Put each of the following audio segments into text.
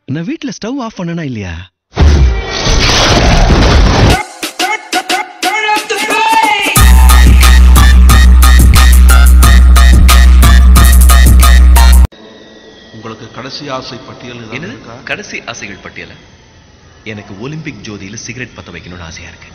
நான் வீட்ல stove off பண்ணனா இல்லையா உங்களுக்கு கடைசி ஆசை பட்டியல் ஏதாவது என்னது இருக்கா? கடைசி ஆசைகள் பட்டியல எனக்கு ஒலிம்பிக் ஜோதியில சிகரெட் பத்த வைக்கணும்னு ஆசையா இருக்கு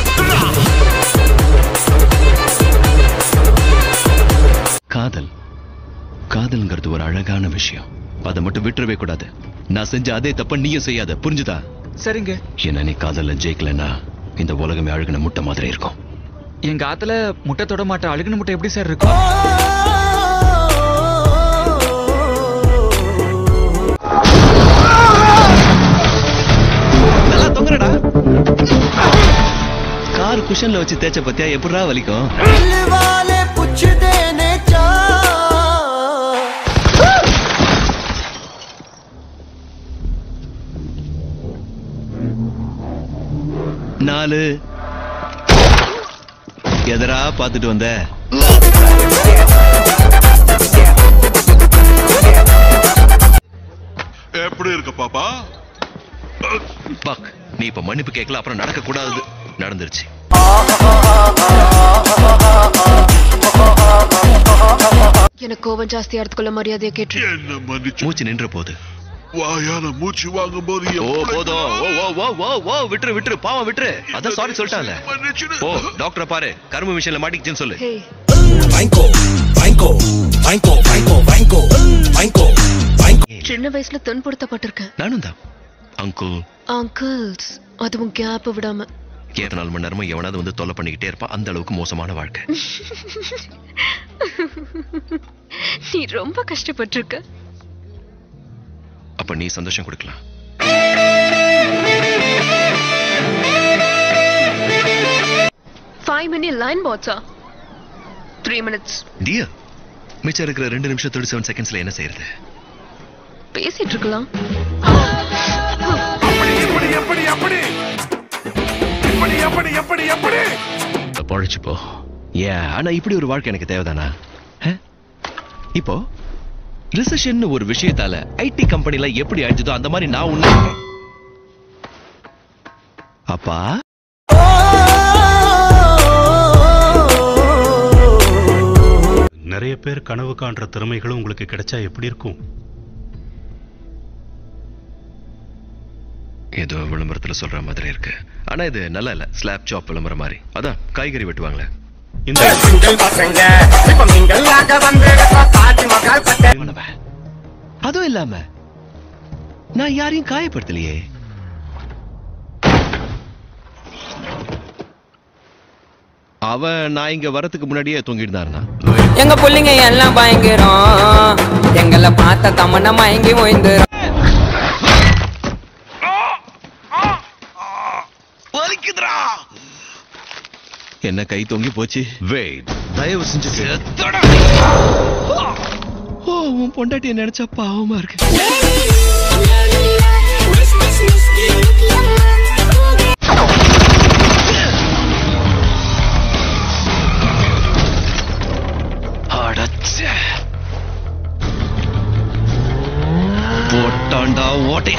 காதல் காதல்ங்கிறது ஒரு அழகான விஷயம் அதை மட்டும் விட்டுறவே கூடாது நான் செஞ்ச அதே தப்ப நீயும் செய்யாத புரிஞ்சுதா சரிங்க என்ன நீ காதல்ல ஜெயிக்கலன்னா இந்த உலகமே அழுகின முட்டை மாதிரி இருக்கும் எங்க ஆத்துல முட்டை தொட மாட்ட அழுகுன முட்டை எப்படி சார் இருக்கும் நல்லா தொங்குறடா கார் குஷன்ல வச்சு தேய்ச்ச பத்தியா எப்படிடா வலிக்கும் वाले पूछ देने चा நாலு எதரா பார்த்துட்டு வந்த எப்படி இருக்கு பாப்பா பாக் நீ இப்ப மன்னிப்பு கேட்கல அப்புறம் நடக்க கூடாது நடந்துருச்சு எனக்கு கோபம் ஜாஸ்தியா இடத்துக்குள்ள மரியாதையை கேட்டு என்ன மன்னிச்சு மூச்சு நின்ற போது வாயால மூச்சு வாங்கும் போது ஓ போதும் ஓ ஓ ஓ ஓ ஓ விட்டுரு விட்டுரு பாவம் விட்டுரு அதான் சாரி சொல்லிட்டான்ல ஓ டாக்டரை பாரு கரும்பு மிஷின்ல மாட்டிக்கிச்சுன்னு சொல்லு ஹே சின்ன வயசுல துன்புறுத்தப்பட்டிருக்கேன் நானும் தான் அங்குள் அங்கிள்ஸ் அதுவும் கேப் விடாம இருபத்தி நாலு மணி நேரமும் எவனாவது வந்து தொல்லை பண்ணிக்கிட்டே இருப்பான் அந்த அளவுக்கு மோசமான வாழ்க்கை நீ ரொம்ப கஷ்டப்பட்டிருக்க அப்ப நீ சந்தோஷம் கொடுக்கலாம் ஃபைவ் மினிட் லைன் பாட்ஸா த்ரீ மினிட்ஸ் டியர் மிச்சம் இருக்கிற ரெண்டு நிமிஷம் தேர்ட்டி செவன் செகண்ட்ஸ்ல என்ன செய்யறது பேசிட்டு இருக்கலாம் பழிச்சு போ ஏன் ஆனா இப்படி ஒரு வாழ்க்கை எனக்கு தேவைதானா ஆ? இப்போ ரிசெஷன் ஒரு விஷயத்தால ஐடி கம்பெனில எப்படி அழிஞ்சதோ அந்த மாதிரி நான் உன்ன அப்பா நிறைய பேர் கனவு காண்ற திறமைகளும் உங்களுக்கு கிடைச்சா எப்படி இருக்கும் ஏதோ விளம்பரத்துல சொல்ற மாதிரி இருக்கு ஆனா இது நல்லா இல்ல ஸ்லாப் சாப் விளம்பரம் மாதிரி அதான் காய்கறி வெட்டுவாங்களே இந்த மாணவன். அதுவும் இல்லாம நான் யாரையும் காயப்படுத்தலையே அவன் நான் இங்க வரதுக்கு முன்னாடியே தூங்கிட்டு தான் இருந்தான் எங்க புள்ளைங்க எல்லாம் பயங்கரம் எங்களை பார்த்த தமன்னா மயங்கி ஓய்ந்துரும் வலிக்குதுடா என்ன கை தொங்கி போச்சு வெயிட் தயவு செஞ்சு செத்தடா. ஓ உன் பொண்டாட்டிய நினைச்சா பாவமா இருக்கு அடச்சே. போட்டான்டா ஓட்டை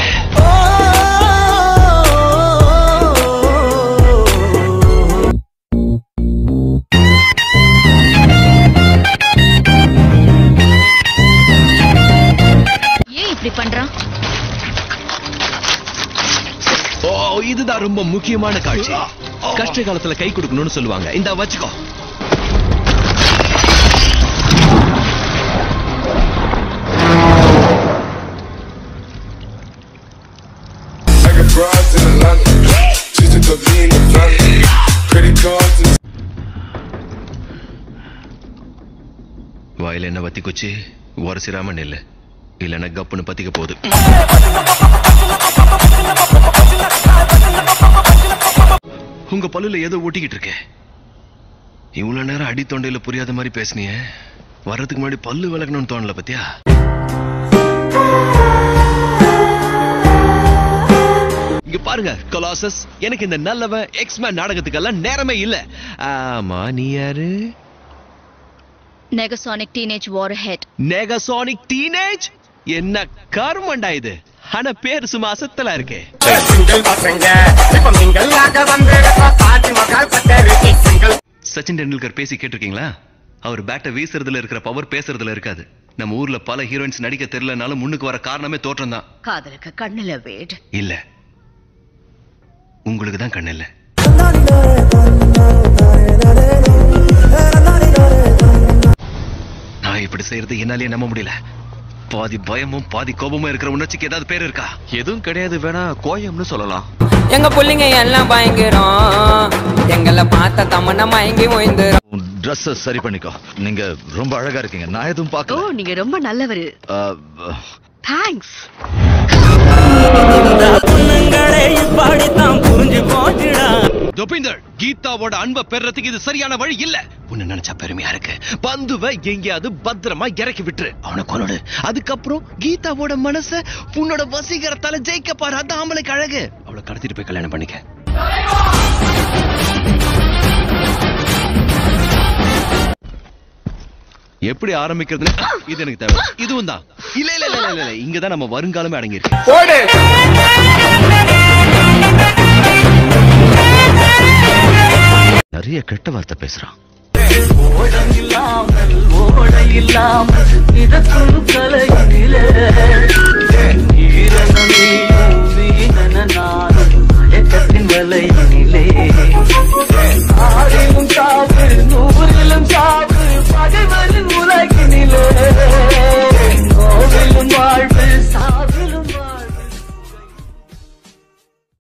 ஏன் இப்படி பண்றான் ஓ இதுதான் ரொம்ப முக்கியமான காட்சி கஷ்ட காலத்துல கை கொடுக்கணும்னு சொல்லுவாங்க இந்த வச்சுக்கோ வாயில என்ன வத்தி குச்சி உரசிராம நெல்லு இல்லைன்னா கப்புன்னு பத்திக்க போகுது உங்க பல்லுல ஏதோ ஒட்டிக்கிட்டு இருக்கே இவ்வளவு நேரம் அடி தொண்டையில புரியாத மாதிரி பேசுனிய வர்றதுக்கு முன்னாடி பல்லு விளக்கணும்னு தோணல பத்தியா இங்க பாருங்க கொலாசஸ் எனக்கு இந்த நல்லவன் எக்ஸ்மேன் நாடகத்துக்கெல்லாம் நேரமே இல்ல ஆமா நீ யாரு Negasonic Teenage Warhead Negasonic Teenage என்ன கர்மண்டா இது ஆனா பேர் சும்மா அசத்தலா இருக்கே சச்சின் டெண்டுல்கர் பேசி கேட்டிருக்கீங்களா அவர் பேட்டை வீசுறதுல இருக்கிற பவர் பேசுறதுல இருக்காது நம்ம ஊர்ல பல ஹீரோயின்ஸ் நடிக்க தெரியலனாலும் முன்னுக்கு வர காரணமே தோற்றம் தான் காதலுக்கு கண்ணுல வேட் இல்ல உங்களுக்கு தான் கண்ணு இல்ல நான் இப்படி செய்யறது என்னாலே நம்ப முடியல பாதி பயமும் பாதி கோபமும் இருக்கிற உணர்ச்சிக்கு ஏதாவது பேர் இருக்கா எதுவும் கிடையாது வேணா கோயம்னு சொல்லலாம் எங்க புள்ளைங்க எல்லாம் பயங்கரம் எங்களை பார்த்த தமன மயங்கி ஓய்ந்துரும் ட்ரெஸ் சரி பண்ணிக்கோ நீங்க ரொம்ப அழகா இருக்கீங்க நான் எதுவும் ஓ பார்க்கல நீங்க ரொம்ப நல்லவரு அஹ், தேங்க்ஸ் துபிந்தர் கீதாவோட அன்பை பெறறதுக்கு இது சரியான வழி இல்ல உன்னை நினைச்சா பெருமையா இருக்கு பந்துவை எங்கேயாவது பத்திரமா இறக்கி விட்டுரு அவனை கொன்னுடு அதுக்கப்புறம் கீதாவோட மனச உன்னோட வசீகரத்தால ஜெயிக்க பாரு அதான் ஆம்பளைக்கு அழகு அவளை கடத்திட்டு போய் கல்யாணம் பண்ணிக்க எப்படி ஆரம்பிக்கிறதுன்னு இது எனக்கு தேவை இதுவும் தான் இல்ல இல்ல இல்ல இல்ல இல்ல இங்கதான் நம்ம வருங்காலமே அடங்கி இருக்கு நிறைய கெட்ட வார்த்தை பேசுறான் ஓட இல்லாமல் இதற்குள் கலையிலே ஈரணம்